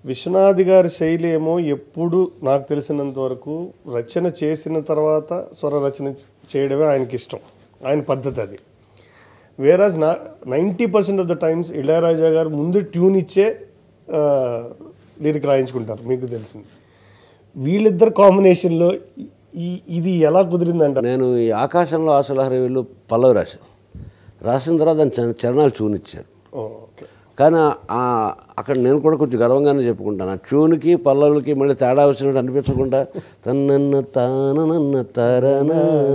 విశ్వనాథ్ గారి శైలి ఏమో ఎప్పుడు నాకు తెలిసినంత వరకు రచన చేసిన తర్వాత స్వర రచన చేయడమే ఆయనకి ఇష్టం ఆయన పద్ధతి అది వేరాజ్ నా ninety percent of the times Ilaiyaraaja garu ముందు ట్యూన్ ఇచ్చే లిరిక్ రాయించుకుంటారు మీకు తెలిసింది వీళ్ళిద్దరు కాంబినేషన్లో ఈ- ఈ ఇది ఎలా కుదిరిందంట నేను ఈ ఆకాశంలో ఆశలహరి వీళ్ళు పల్లవి రాశాను రాసిన తర్వాత దాని చ- చరణాలు చూనిచ్చారు ఓకే కానీ ఆ అక్కడ నేను కూడా కొంచెం గర్వంగానే చెప్పుకుంటాను ఆ ట్యూన్కి పల్లవులకి మళ్ళీ తేడా వచ్చినట్టు అనిపించకుండా తన్నన్న తానన్న తరన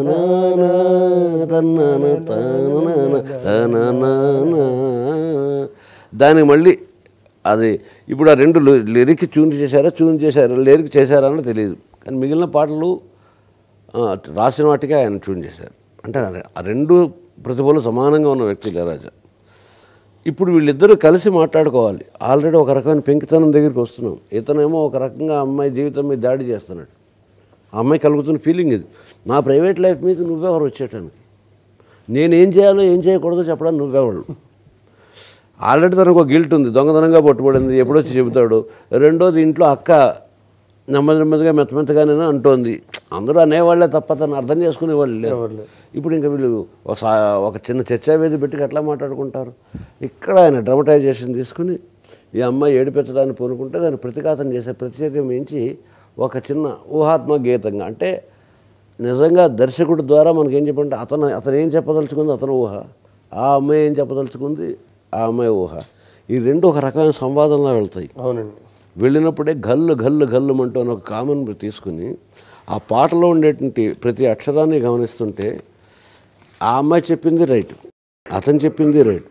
తన్నన తానన తనన దానికి మళ్ళీ అది ఇప్పుడు ఆ రెండు లి- లిరిక్ ట్యూన్ చేశారా ట్యూన్ చేశారా లిరిక్ చేశారా అని తెలియదు కానీ మిగిలిన పాటలు ఆ, రాసిన వాటికే ఆయన ట్యూన్ చేశారు అంటే ఆ రెండు ప్రతిభలు సమానంగా ఉన్న వ్యక్తి ఇళయరాజా ఇప్పుడు వీళ్ళిద్దరూ కలిసి మాట్లాడుకోవాలి ఆల్రెడీ ఒక రకమైన పెంకితనం దగ్గరికి వస్తున్నాం ఇతనేమో ఒక రకంగా అమ్మాయి జీవితం మీద దాడి చేస్తున్నాడు ఆ అమ్మాయి కలుగుతున్న ఫీలింగ్ ఇది నా ప్రైవేట్ లైఫ్ మీద నువ్వెవరు వచ్చేటానికి నేనేం చేయాలో ఏం చేయకూడదో చెప్పడానికి నువ్వెవరు ఆల్రెడీ తనకు ఒక గిల్ట్ ఉంది దొంగతనంగా పట్టుబడింది ఎప్పుడొచ్చి చెబుతాడు రెండోది ఇంట్లో అక్క నెమ్మది నెమ్మదిగా మెత్త మెత్తగానే అంటోంది అందరూ అనేవాళ్ళే తప్ప తను అర్థం చేసుకునేవాళ్ళు లేరు ఎవరు లేరు. ఇప్పుడు ఇంకా వీళ్ళు ఒక సా- ఒక చిన్న చర్చావేది పెట్టి ఎట్లా మాట్లాడుకుంటారు ఇక్కడ ఆయన డ్రమటైజేషన్ తీసుకుని ఈ అమ్మాయి ఏడిపించడానికి పూనుకుంటే దాన్ని ప్రతిఘాతం చేసే ప్రతిచర్య మించి ఒక చిన్న ఊహాత్మక గీతంగా అంటే నిజంగా దర్శకుడి ద్వారా మనకి ఏం చెప్పంటే అతను అతను ఏం చెప్పదలుచుకుంది అతను ఊహ ఆ అమ్మాయి ఏం చెప్పదలుచుకుంది ఆ అమ్మాయి ఊహ ఈ రెండు ఒక రకమైన సంవాదంలో వెళ్తాయి అవునండి వెళ్ళినప్పుడే గల్లు గల్లు గల్లు అంటూ అని ఒక కామన్ తీసుకుని ఆ పాటలో ఉండేటువంటి ప్రతి అక్షరాన్ని గమనిస్తుంటే ఆ అమ్మాయి చెప్పింది రైట్ అతను చెప్పింది రైట్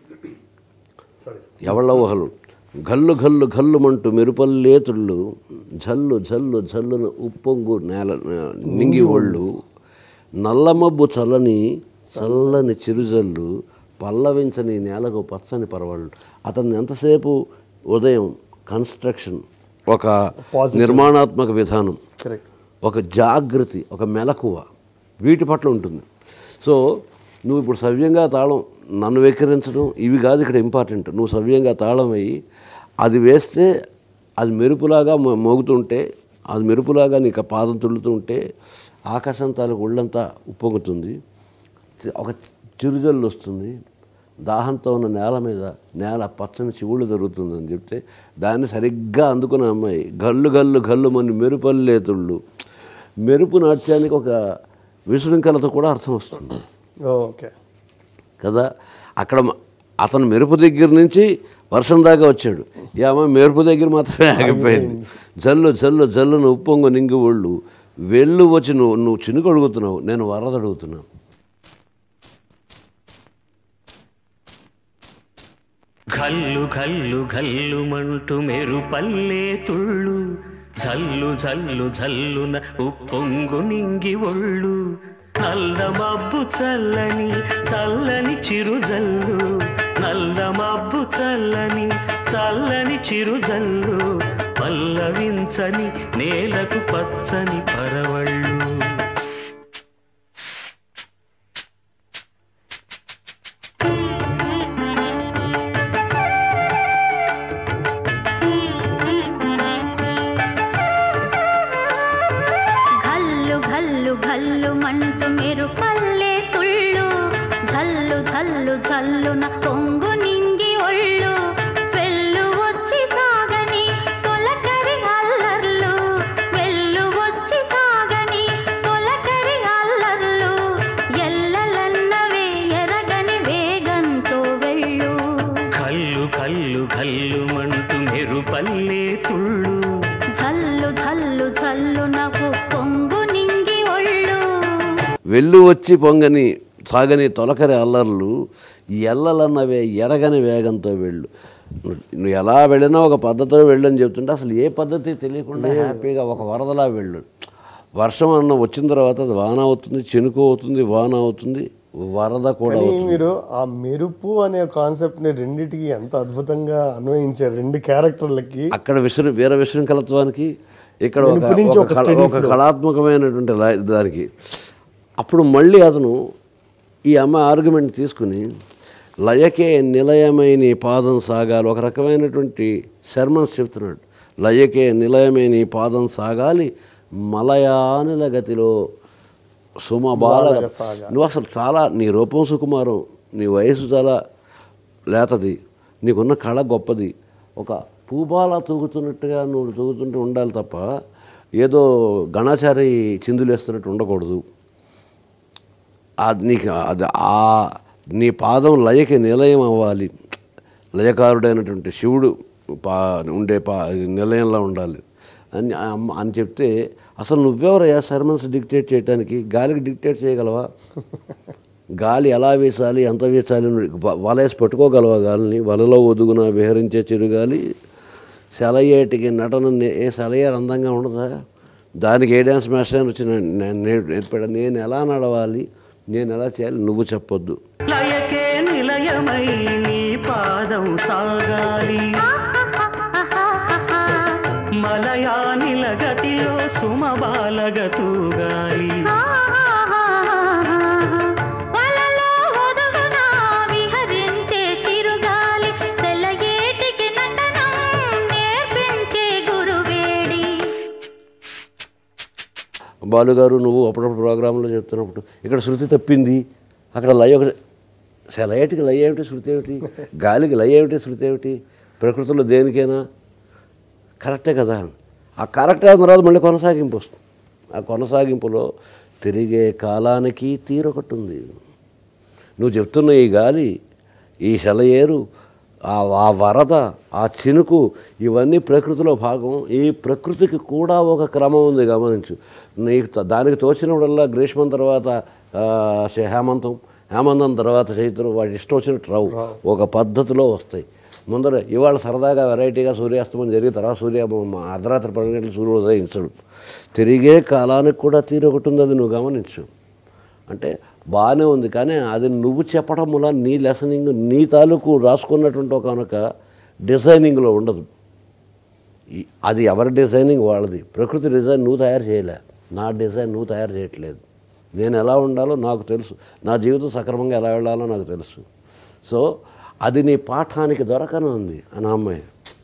ఎవళ్ళ ఊహలు గల్లు గల్లు గల్లుమంటూ మెరుపల్లేతుళ్ళు జల్లు జల్లు జల్లున ఉప్పొంగు నేల నింగి ఒళ్ళు నల్లమబ్బు చల్లని చల్లని చిరుజల్లు పల్లవించని నేలకు పచ్చని పరవళ్ళు అతను ఎంతసేపు ఉదయం కన్స్ట్రక్షన్ ఒక నిర్మాణాత్మక విధానం కరెక్ట్ ఒక జాగృతి ఒక మెలకువ వీటి పట్ల ఉంటుంది సో నువ్వు ఇప్పుడు సవ్యంగా తాళం నన్ను వెక్కిరించడం ఇవి కాదు ఇక్కడ ఇంపార్టెంట్ నువ్వు సవ్యంగా తాళం అయ్యి అది వేస్తే అది మెరుపులాగా మో- మోగుతుంటే అది మెరుపులాగా నీకు ఆ పాదం తుళ్ళుతూ ఉంటే ఆకాశం తాలూకు ఒళ్ళంతా ఉప్పొంగుతుంది చి- ఒక చిరుజల్లు వస్తుంది దాహంతో ఉన్న నేల మీద నేల పచ్చని శివుళ్ళు జరుగుతుందని చెప్తే దాన్ని సరిగ్గా అందుకున్న అమ్మాయి గల్లు గల్లు గల్లు మన మెరుపల్లేతుళ్ళు మెరుపు నాట్యానికి ఒక విశృంఖలత కూడా అర్థం వస్తుంది ఓకే కదా అక్కడ మ- అతను మెరుపు దగ్గర నుంచి వర్షం దాకా వచ్చాడు ఈ అమ్మాయి మెరుపు దగ్గర మాత్రమే ఆగిపోయింది జల్లు జల్లు జల్లును ఉప్పొంగు నింగి ఒళ్ళు వెళ్ళు వచ్చి నువ్వు నువ్వు చినుకు అడుగుతున్నావు నేను వరద అడుగుతున్నాను ఘల్లు ఘల్లు ఘల్లుమంటూ మెరుపల్లే తుళ్ళు జల్లు జల్లు జల్లున ఉప్పొంగు నింగి ఒళ్ళు నల్ల మబ్బు చల్లని చల్లని చిరు జల్లు నల్ల మబ్బు చల్లని చల్లని చిరు జల్లు పల్లవించని నేలకు పచ్చని పరవళ్ళు ఘల్లు ఘల్లు ఘల్లు మంటూ మెరు పల్లె తుళ్ళు ఝల్లు ఝల్లు ఝల్లున పొంగు నింగి ఒళ్ళు వెళ్ళు వచ్చి సాగని తొలకరి అల్లర్లు వెళ్ళు వచ్చి సాగని తొలకరి అల్లర్లు ఎల్లలన్నవే ఎరగని వేగంతో వెళ్ళు కల్లు కల్లు కల్లుమంటూ మెరుపల్లే తుళ్ళు ఝల్లు ఝల్లు ఝల్లు నాకు పొంగు నింగి ఒళ్ళు వెళ్ళు వచ్చి పొంగని సాగని తొలకరి అల్లర్లు ఎల్లలన్నవే ఎరగని వేగంతో వెళ్ళు నువ్వు ఎలా వెళ్ళినా ఒక పద్ధతిలో వెళ్ళు అని చెప్తుంటే అసలు ఏ పద్ధతి తెలియకుండా హ్యాపీగా ఒక వరదలా వెళ్ళు వర్షం అన్న వచ్చిన తర్వాత అది వాన అవుతుంది చెనుకు అవుతుంది వాన అవుతుంది వరద కూడా కానీ అవుతుంది మీరు ఆ మెరుపు అనే కాన్సెప్ట్ ని రెండిటికి ఎంత అద్భుతంగా అన్వయించారు రెండు క్యారెక్టర్లకి అక్కడ విశ్ర వీర విశృంఖలత్వానికి ఇక్కడ ఒక వెనుక నుంచి ఒక ఒక కళ- steady ఒక flow. కళాత్మకమైనటువంటి లా- దానికి అప్పుడు మళ్ళీ అతను ఈ అమ్మ ఆర్గ్యుమెంట్ తీసుకుని లయకే నిలయమై నీ పాదం సాగాలి ఒక రకమైనటువంటి శర్మన్స్ చెప్తున్నాడు లయకే నిలయమే నీ పాదం సాగాలి మలయానిల గతిలో సుమబాల బాలగ సాగాలి. నువ్వు అసలు చాలా నీ రూపం సుకుమారం నీ వయసు చాలా లేతది నీకున్న కళ గొప్పది ఒక పూబాల తూగుతున్నట్టుగా నువ్వు తూగుతుంటే ఉండాలి తప్ప ఏదో గణాచారి చిందులేస్తున్నట్టు ఉండకూడదు అది నీకు అది ఆ నీ పాదం లయకి నిలయం అవ్వాలి లయకారుడైనటువంటి శివుడు పా ఉండే పా నిలయంలో ఉండాలి అని అమ్మ- అని చెప్తే అసలు నువ్వెవరయ్యా సర్మన్స్ డిక్టేట్ చేయడానికి గాలికి డిక్టేట్ చేయగలవా గాలి ఎలా వీసాలి ఎంత వీసాలి అని వ- వల వేసి పట్టుకోగలవా గాలిని వలలో ఒదుగున విహరించే చిరుగాలి సెలయేటికి నటన నే- ఏ సెలయేరు అందంగా ఉండదా దానికి ఏ డ్యాన్స్ మాస్టర్ అని వచ్చి నేను- నేను నేర్పాడు నేను ఎలా నడవాలి నేను ఎలా చేయాలి నువ్వు చెప్పొద్దు లయకే నిలయమై నీ పాదం సాగాలి మలయానిల గతిలో సుమబాలగ తూగాలి వలలో ఒదుగున విహరించే తిరుగాలి సెలయేటికి నటనం నేర్పించే గురువేడి బాలుగారు నువ్వు అప్పుడప్పుడు ప్రోగ్రాంలో చెప్తున్నప్పుడు ఇక్కడ శృతి తప్పింది అక్కడ లయ ఒకటి సెలయేటికి లయ ఏమిటి శృతి ఏమిటి గాలికి లయ ఏమిటి శృతి ఏమిటి ప్రకృతిలో దేనికైనా కరెక్టే కదా ఆ కరెక్ట్ అయిన తర్వాత మళ్ళీ కొనసాగింపు వస్తుంది ఆ కొనసాగింపులో తిరిగే కాలానికి తీరొకటి ఉంది నువ్వు చెప్తున్న ఈ గాలి ఈ సెలయేరు ఆ ఆ వరద ఆ చినుకు ఇవన్నీ ప్రకృతిలో భాగం ఈ ప్రకృతికి కూడా ఒక క్రమం ఉంది గమనించు నీకు త- దానికి తోచినప్పుడల్లా గ్రీష్మం తర్వాత ఆ, శ- హేమంతం హేమంతం తర్వాత చైత్రం వాటి ఇష్టం వచ్చినట్టు రావు ఒక పద్ధతిలో వస్తాయి ముందర ఇవాళ సరదాగా వెరైటీగా సూర్యాస్తమం జరిగిన తర్వాత సూర్య మ- అర్ధరాత్రి పన్నెండు గంటలు సూర్యుడు ఉదయించడు తిరిగే కాలానికి కూడా తీరు ఒకటి ఉంది అది నువ్వు గమనించు అంటే బాగానే ఉంది కానీ అది నువ్వు చెప్పడం వల్ల నీ లెసనింగ్ నీ తాలూకు రాసుకున్నటువంటి ఒక డిజైనింగ్లో ఉండదు ఈ- అది ఎవరి డిజైనింగ్ వాళ్ళది ప్రకృతి డిజైన్ నువ్వు తయారు చేయలే నా డిజైన్ నువ్వు తయారు చేయట్లేదు నేను ఎలా ఉండాలో నాకు తెలుసు నా జీవితం సక్రమంగా ఎలా వెళ్ళాలో నాకు తెలుసు సో అది నీ పాఠానికి దొరకని ఉంది అని అమ్మాయి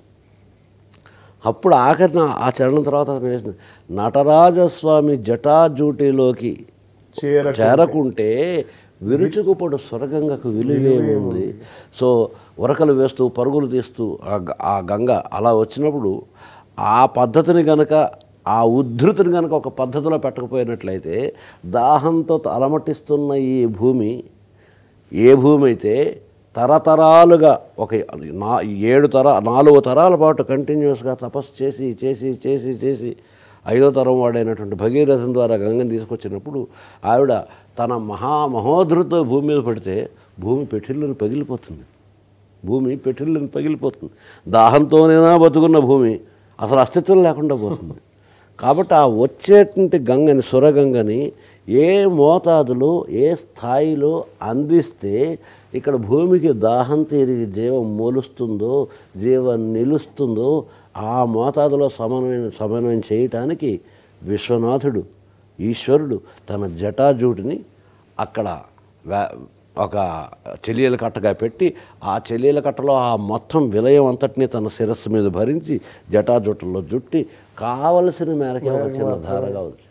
అప్పుడు ఆఖరిన ఆ చరణం తర్వాత అతను వేసింది నటరాజస్వామి జటాజూటిలోకి చేర చేరకుంటే విరుచుకుపడు స్వర్గంగకు విలువేముంది సో ఉరకలు వేస్తూ పరుగులు తీస్తూ ఆ గ- ఆ గంగ అలా వచ్చినప్పుడు ఆ పద్ధతిని గనక ఆ ఉద్ధృతిని గనక ఒక పద్ధతిలో పెట్టకపోయినట్లయితే దాహంతో అలమటిస్తున్న ఈ భూమి ఏ భూమి అయితే తరతరాలుగా ఒక నా ఏడు తర నాలుగు తరాల పాటు కంటిన్యూస్గా తపస్సు చేసి చేసి చేసి చేసి ఐదో తరం వాడైనటువంటి భగీరథం ద్వారా గంగని తీసుకొచ్చినప్పుడు ఆవిడ తన మహా మహోధృతో భూమి మీద పడితే భూమి పెఠిళ్ళని పగిలిపోతుంది భూమి పెఠిళ్ళని పగిలిపోతుంది దాహంతోనైనా బతుకున్న భూమి అసలు అస్తిత్వం లేకుండా పోతుంది కాబట్టి ఆ వచ్చేటువంటి గంగని సురగంగని ఏ మోతాదులో ఏ స్థాయిలో అందిస్తే ఇక్కడ భూమికి దాహం తీరిగి జీవం మూలుస్తుందో జీవం నిలుస్తుందో ఆ మోతాదులో సమన్వయం సమన్వయం చేయటానికి విశ్వనాథుడు ఈశ్వరుడు తన జటాజూటిని అక్కడ వే- ఒక చెలియల కట్టగా పెట్టి ఆ చెలియల కట్టలో ఆ మొత్తం విలయం అంతటిని తన శిరస్సు మీద భరించి జటాజుట్టలో జుట్టి కావలసిన మేరకే ఒక చిన్న ధారగా ఉంది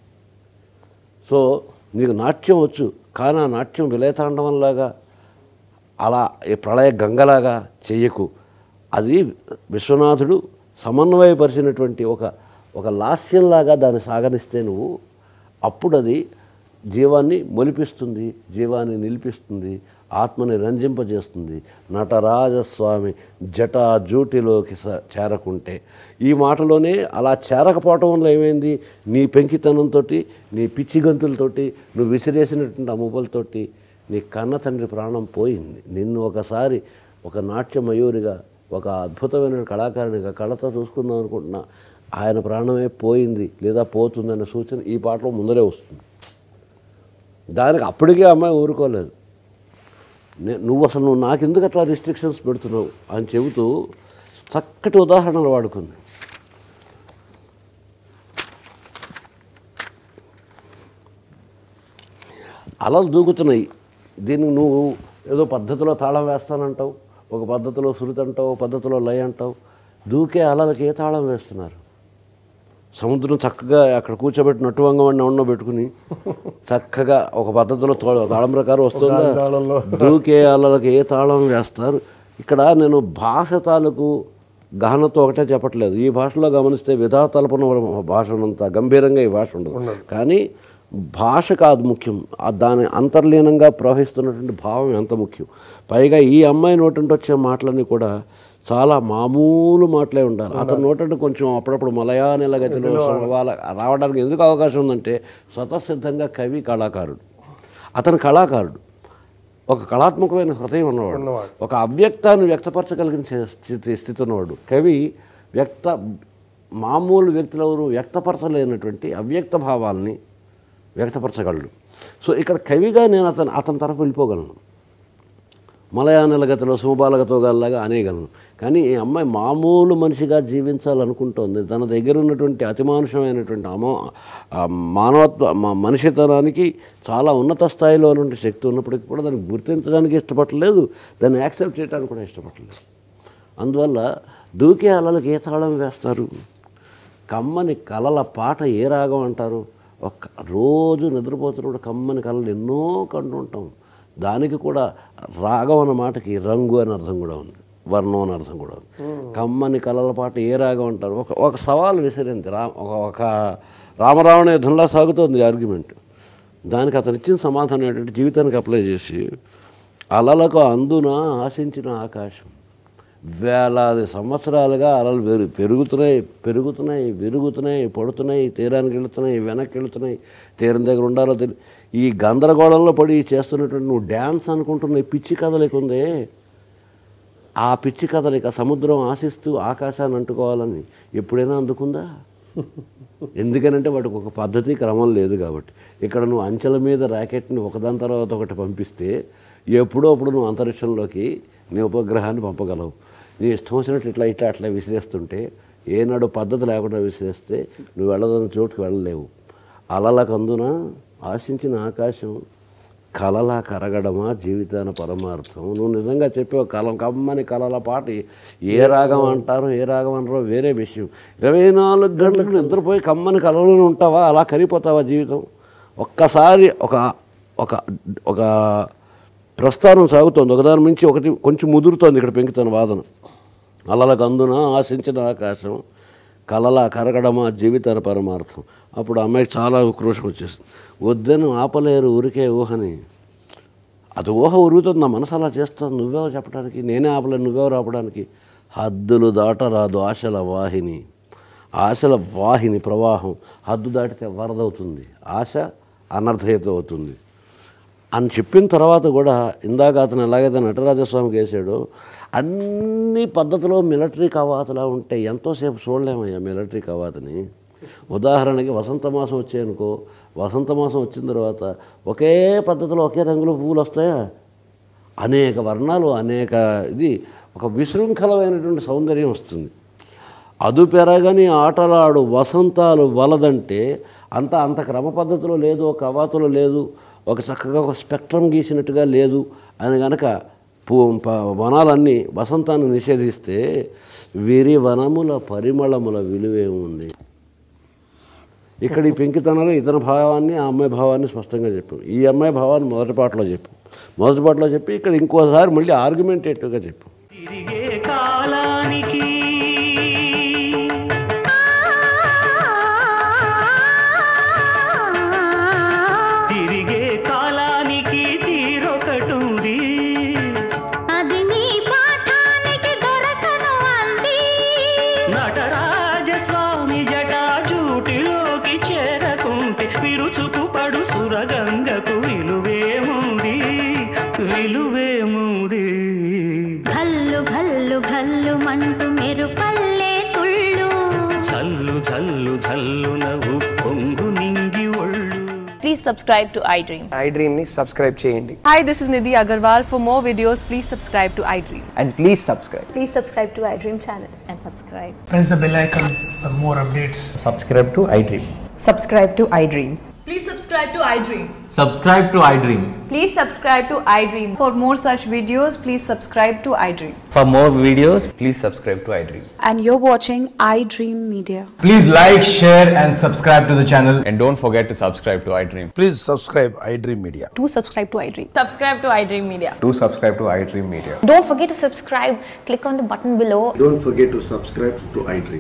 సో నీకు నాట్యం వచ్చు కానీ ఆ నాట్యం విలయతాండవంలాగా అలా ఈ ప్రళయ గంగలాగా చెయ్యకు అది విశ్వనాథుడు సమన్వయపరిచినటువంటి ఒక ఒక లాస్యంలాగా దాన్ని సాగనిస్తే నువ్వు అప్పుడు అది జీవాన్ని మొలిపిస్తుంది జీవాన్ని నిలిపిస్తుంది ఆత్మని రంజింపజేస్తుంది నటరాజస్వామి జటా జూటిలోకి స- చేరకుంటే ఈ మాటలోనే అలా చేరకపోవటం వల్ల ఏమైంది నీ పెంకితనంతో నీ పిచ్చి గంతులతోటి నువ్వు విసిరేసినటువంటి అమ్ముపలతోటి నీ కన్న తండ్రి ప్రాణం పోయింది నిన్ను ఒకసారి ఒక నాట్య మయూరిగా ఒక అద్భుతమైన కళాకారునిగా కళతో చూసుకుందాం అనుకుంటున్నా ఆయన ప్రాణమే పోయింది లేదా పోతుందనే సూచన ఈ పాటలో ముందరే వస్తుంది దానికి అప్పటికే అమ్మాయి ఊరుకోలేదు నే- నువ్వు అసలు నువ్వు నాకెందుకు అట్లా రిస్ట్రిక్షన్స్ పెడుతున్నావు అని చెబుతూ చక్కటి ఉదాహరణలు వాడుకుంది అలలు దూకుతున్నాయి దీనికి నువ్వు ఏదో పద్ధతిలో తాళం వేస్తానంటావు ఒక పద్ధతిలో శృతి అంటావు ఒక పద్ధతిలో లయ అంటావు దూకే అలలకి ఏ తాళం వేస్తున్నారు సముద్రం చక్కగా అక్కడ కూర్చోబెట్టి నట్టువంగం ఉన్న పెట్టుకుని చక్కగా ఒక పద్ధతిలో తో- తాళం ప్రకారం వస్తుందా గాలి తాళంలో. దూకే అలలకి ఏ తాళం వేస్తారు ఇక్కడ నేను భాష తాలూకు గహనతో ఒకటే చెప్పట్లేదు ఈ భాషలో గమనిస్తే విధాతలపన భాష ఉన్నంత గంభీరంగా ఈ భాష ఉండదు కానీ భాష కాదు ముఖ్యం ఆ దాని అంతర్లీనంగా ప్రవహిస్తున్నటువంటి భావం ఎంత ముఖ్యం పైగా ఈ అమ్మాయి నోటంటే వచ్చే మాటలన్నీ కూడా చాలా మామూలు మాటలే ఉండాలి అతని నోటంటే కొంచెం అప్పుడప్పుడు మలయాళ గతిలో వాళ్ళ రావడానికి ఎందుకు అవకాశం ఉందంటే స్వతసిద్ధంగా కవి కళాకారుడు అతను కళాకారుడు ఒక కళాత్మకమైన హృదయం ఉన్నవాడు ఉన్నవాడు. ఒక అవ్యక్తాన్ని వ్యక్తపరచగలిగిన చే- స్థితి స్థితి ఉన్నవాడు కవి వ్యక్త మామూలు వ్యక్తులు ఎవరు వ్యక్తపరచలేనటువంటి అవ్యక్త భావాల్ని వ్యక్తపరచగలడు సో ఇక్కడ కవిగా నేను అతను అతని తరఫు వెళ్ళిపోగలను మలయాళ గతిలో సుమబాలగతో గల్లాగా అనేయగలను కానీ ఈ అమ్మాయి మామూలు మనిషిగా జీవించాలనుకుంటోంది తన దగ్గర ఉన్నటువంటి అతిమానుషమైనటువంటి అమో ఆ మానవత్వ మ- మనిషితనానికి చాలా ఉన్నత స్థాయిలో ఉన్నటువంటి శక్తి ఉన్నప్పటికీ కూడా దాన్ని గుర్తించడానికి ఇష్టపడలేదు దాన్ని యాక్సెప్ట్ చేయడానికి కూడా ఇష్టపడలేదు అందువల్ల దూకే అలలకు ఏ తాళం వేస్తారు కమ్మని కలల పాట ఏ రాగం అంటారు ఒక్క రోజు నిద్రపోతున్నప్పుడు కమ్మని కళలు ఎన్నో కంటుంటాం దానికి కూడా రాగం అన్న మాటకి రంగు అని అర్థం కూడా ఉంది వర్ణం అని అర్థం కూడా ఉంది కమ్మని కళల పాట ఏ రాగం అంటారు ఒక ఒక సవాల్ విసిరింది రా ఒక ఒక రామరావణ యుద్ధంలా సాగుతోంది ఆర్గ్యుమెంట్ దానికి అతను ఇచ్చిన సమాధానం ఏంటంటే జీవితానికి అప్లై చేసి అలలకు అందున ఆశించిన ఆకాశం వేలాది సంవత్సరాలుగా అలలు పెరు పెరుగుతున్నాయి పెరుగుతున్నాయి విరుగుతున్నాయి పడుతున్నాయి తీరానికి వెళుతున్నాయి వెనక్కి వెళుతున్నాయి తీరం దగ్గర ఉండాలో తెలి ఈ గందరగోళంలో పడి చేస్తున్నటువంటి నువ్వు డ్యాన్స్ అనుకుంటున్న ఈ పిచ్చి కదలిక ఉందే ఆ పిచ్చి కదలిక సముద్రం ఆశిస్తూ ఆకాశాన్ని అంటుకోవాలని ఎప్పుడైనా అందుకుందా ఎందుకనంటే వాటికి ఒక పద్ధతి క్రమం లేదు కాబట్టి ఇక్కడ నువ్వు అంచెల మీద ర్యాకెట్ని ఒకదాని తర్వాత ఒకటి పంపిస్తే ఎప్పుడో అప్పుడు నువ్వు అంతరిక్షంలోకి నీ ఉపగ్రహాన్ని పంపగలవు నీ ఇష్టం వచ్చినట్టు ఇట్లా ఇట్లా అట్లా విసిరేస్తుంటే ఏనాడు పద్ధతి లేకుండా విసిరేస్తే నువ్వు వెళ్ళదన్న చోటుకు వెళ్ళలేవు అలలకు అందున ఆశించిన ఆకాశం కలలా కరగడమా జీవితాన పరమార్థం నువ్వు నిజంగా చెప్పే కలం కమ్మని కలల పాట ఏ రాగం అంటారో ఏ రాగం అంటారో వేరే విషయం ఇరవై నాలుగు గంటలకు నిద్రపోయి కమ్మని కలలోనే ఉంటావా అలా కరిగిపోతావా జీవితం ఒక్కసారి ఒక ఒక ఒక ప్రస్థానం సాగుతోంది ఒకదాని మించి ఒకటి కొంచెం ముదురుతోంది ఇక్కడ పెంకుతున్న వాదన అలలకు అందున ఆశించిన ఆకాశం కలలా కరగడమా జీవితాన పరమార్థం అప్పుడు అమ్మాయికి చాలా ఉక్రోషం వచ్చేసింది వద్దని ఆపలేరు ఊరికే ఊహని అది ఊహ ఉరుగుతుంది నా మనసు అలా చేస్తాను నువ్వెవరు చెప్పడానికి నేనే ఆపలేను నువ్వెవరు ఆపడానికి హద్దులు దాటరాదు ఆశల వాహిని ఆశల వాహిని ప్రవాహం హద్దు దాటితే వరదవుతుంది ఆశ అనర్థయత అవుతుంది అని చెప్పిన తర్వాత కూడా ఇందాక అతను ఎలాగైతే నటరాజస్వామికి వేసాడో అన్ని పద్ధతిలో మిలిటరీ కవాతులా ఉంటే ఎంతోసేపు చూడలేమయ్యా మిలిటరీ కవాతుని ఉదాహరణకి వసంత మాసం వచ్చాయనుకో వసంత మాసం వచ్చిన తర్వాత ఒకే పద్ధతిలో ఒకే రంగులో పువ్వులు వస్తాయా అనేక వర్ణాలు అనేక ఇది ఒక విశృంఖలమైనటువంటి సౌందర్యం వస్తుంది అదు పెరగని ఆటలాడు వసంతాలు వలదంటే అంత అంత క్రమ పద్ధతిలో లేదు ఒక కవాతులో లేదు ఒక చక్కగా ఒక స్పెక్ట్రం గీసినట్టుగా లేదు అని గనక పూ ప- వనాలన్నీ వసంతాన్ని నిషేధిస్తే విరి వనముల పరిమళముల విలువేముంది ఇక్కడ ఈ పెంకితనంలో ఇతని భావాన్ని ఆ అమ్మాయి భావాన్ని స్పష్టంగా చెప్పాం ఈ అమ్మాయి భావాన్ని మొదటి పాటలో చెప్పాం మొదటి పాటలో చెప్పి ఇక్కడ ఇంకోసారి మళ్ళీ ఆర్గ్యుమెంటేటివ్గా చెప్పాం తిరిగే కాలానికి తిరిగే కాలానికి తీరొకటుంది అది నీ పాఠానికి దొరకను అంది నటరాజస్వామి జటాజూటిలోకి చేరకుంటే విరుచుకు పడు సురగంగకు విలువేముంది విలువేముంది ఘల్లు ఘల్లు ఘల్లు మంటూ మెరుపల్లే తుళ్ళు చల్లు చల్లు చల్లు నవ్వు పొంగు నింగి ఒళ్ళు Please subscribe to iDream. iDream ని సబ్స్క్రైబ్ చేయండి Hi, this is Nidhi Agarwal. For more videos, please subscribe to iDream. And please subscribe Please subscribe to iDream channel and subscribe. press the bell icon for more updates. subscribe to iDream. subscribe to iDream. Please subscribe to iDream. Subscribe to iDream. Please subscribe to iDream. For more such videos, please subscribe to iDream. For more videos, Please subscribe to iDream. and you're watching iDream Media. please like, share, and subscribe to the channel. And don't forget to subscribe to iDream. Please subscribe iDream Media. Do subscribe to iDream. Subscribe to iDream Media. Do subscribe to iDream Media. Don't forget to subscribe. Click on the button below Don't forget to subscribe to iDream.